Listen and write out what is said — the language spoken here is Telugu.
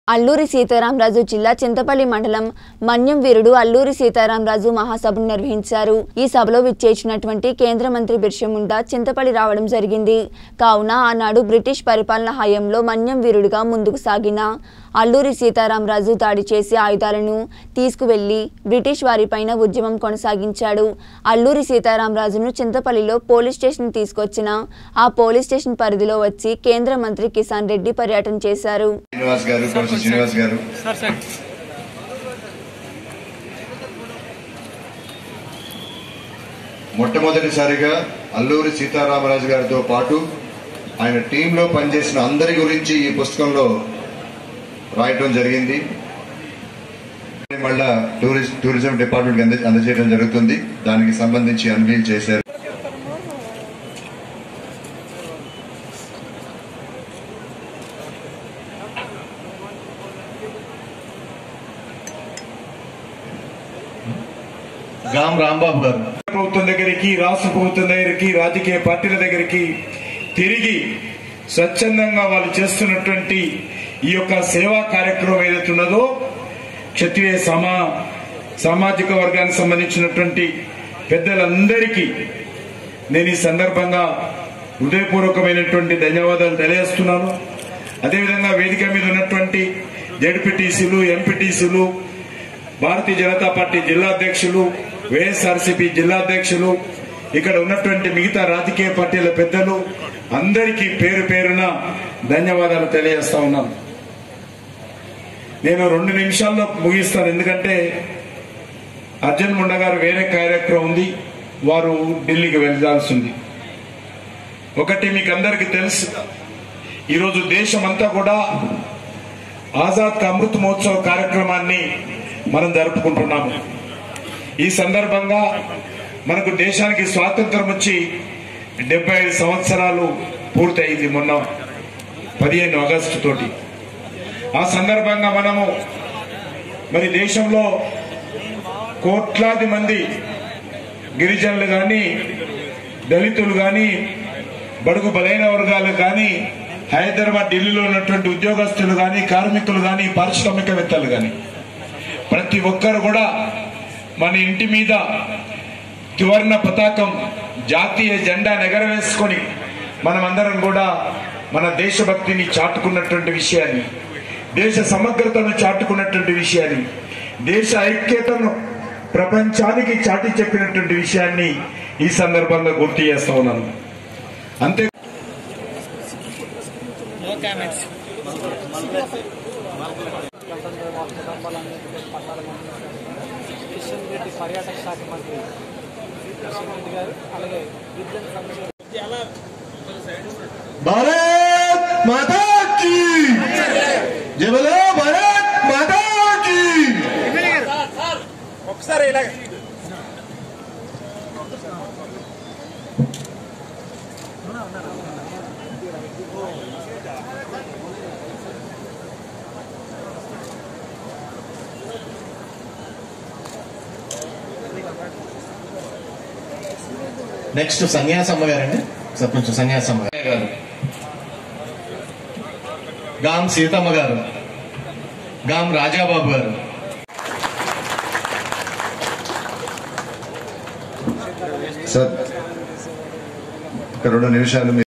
అల్లూరి సీతారామరాజు జిల్లా చింతపల్లి మండలం మన్యం వీరుడు అల్లూరి సీతారామరాజు మహాసభను నిర్వహించారు ఈ సభలో విచ్చేసినటువంటి కేంద్ర మంత్రి బిర్షా ముండా చింతపల్లి రావడం జరిగింది కావున ఆనాడు బ్రిటిష్ పరిపాలన హయాంలో మన్యం వీరుడుగా ముందుకు సాగిన అల్లూరి సీతారామరాజు దాడి చేసి ఆయుధాలను తీసుకువెళ్లి బ్రిటిష్ వారిపైన ఉద్యమం కొనసాగించాడు అల్లూరి సీతారామరాజును చింతపల్లిలో పోలీస్ స్టేషన్ తీసుకొచ్చిన ఆ పోలీస్ స్టేషన్ పరిధిలో వచ్చి కేంద్ర మంత్రి కిసాన్ రెడ్డి పర్యటన చేశారు శ్రీనివాస్ గారు కొంచెం శ్రీనివాస్ గారు సార్ సార్ మొట్టమొదటిసారిగా అల్లూరి సీతారామరాజు గారితో పాటు ఆయన టీంలో పనిచేసిన అందరి గురించి ఈ పుస్తకంలో రాయటం జరిగింది మళ్ళా టూరిస్ట్ టూరిజం డిపార్ట్మెంట్ అంద అందజేయడం జరుగుతుంది దానికి సంబంధించి అన్వీల్ చేశారు గాం రాంబాబు గారు ప్రభుత్వం దగ్గరికి రాష్ట్ర ప్రభుత్వం దగ్గరికి రాజకీయ పార్టీల దగ్గరికి తిరిగి స్వచ్ఛందంగా వాళ్ళు చేస్తున్నటువంటి ఈ యొక్క సేవా కార్యక్రమం ఏదైతే ఉన్నదో క్షత్రియ సమా సామాజిక వర్గానికి సంబంధించినటువంటి పెద్దలందరికీ నేను ఈ సందర్భంగా హృదయపూర్వకమైనటువంటి ధన్యవాదాలు తెలియజేస్తున్నాను అదేవిధంగా వేదిక మీద ఉన్నటువంటి జడ్పీటీసీలు ఎంపీటీసీలు భారతీయ జనతా పార్టీ జిల్లా అధ్యక్షులు వైఎస్ఆర్సీపీ జిల్లా అధ్యక్షులు ఇక్కడ ఉన్నటువంటి మిగతా రాజకీయ పార్టీల పెద్దలు అందరికీ పేరు పేరున ధన్యవాదాలు తెలియజేస్తా ఉన్నాను నేను రెండు నిమిషాల్లో ముగిస్తాను ఎందుకంటే అర్జున్ ముండ గారు వేరే కార్యక్రమం ఉంది వారు ఢిల్లీకి వెళ్ళాల్సి ఉంది ఒకటి మీకు అందరికీ తెలుసు ఈరోజు దేశమంతా కూడా ఆజాద్ కా అమృత్ మహోత్సవ కార్యక్రమాన్ని మనం జరుపుకుంటున్నాము ఈ సందర్భంగా మనకు దేశానికి స్వాతంత్రం వచ్చి డెబ్బై ఐదు సంవత్సరాలు పూర్తయింది మొన్న పదిహేను ఆగస్టు తోటి ఆ సందర్భంగా మనము మరి దేశంలో కోట్లాది మంది గిరిజనులు కానీ దళితులు కానీ బడుగు బలైన వర్గాలు కానీ హైదరాబాద్ ఢిల్లీలో ఉన్నటువంటి ఉద్యోగస్తులు కానీ కార్మికులు కానీ పారిశ్రామికవేత్తలు కానీ ప్రతి ఒక్కరు కూడా మన ఇంటి మీద త్రివర్ణ పతాకం జాతీయ జెండా నెగరవేసుకొని మనమందరం కూడా మన దేశభక్తిని చాటుకున్నటువంటి విషయాన్ని దేశ సమగ్రతను చాటుకున్నటువంటి విషయాన్ని దేశ ఐక్యతను ప్రపంచానికి చాటి చెప్పినటువంటి విషయాన్ని ఈ సందర్భంగా గుర్తు చేస్తా ఉన్నాను అంతే నో కామెంట్స్ కిషన్ రెడ్డి పర్యాటక శాఖ మంత్రి కిషన్ రెడ్డి గారు అలాగే గిరిజన సంక్షేమ భారత్ మాతా కీ జై బలో భారత్ మాతా కీ ఒకసారి ఇలా నెక్స్ట్ సన్యాసమ్మ గారండి సార్ కొంచెం సన్యాసమ్మ గారు గాం సీతమ్మ గారు గాం రాజాబాబు గారు సార్ ఒక రెండు నిమిషాలు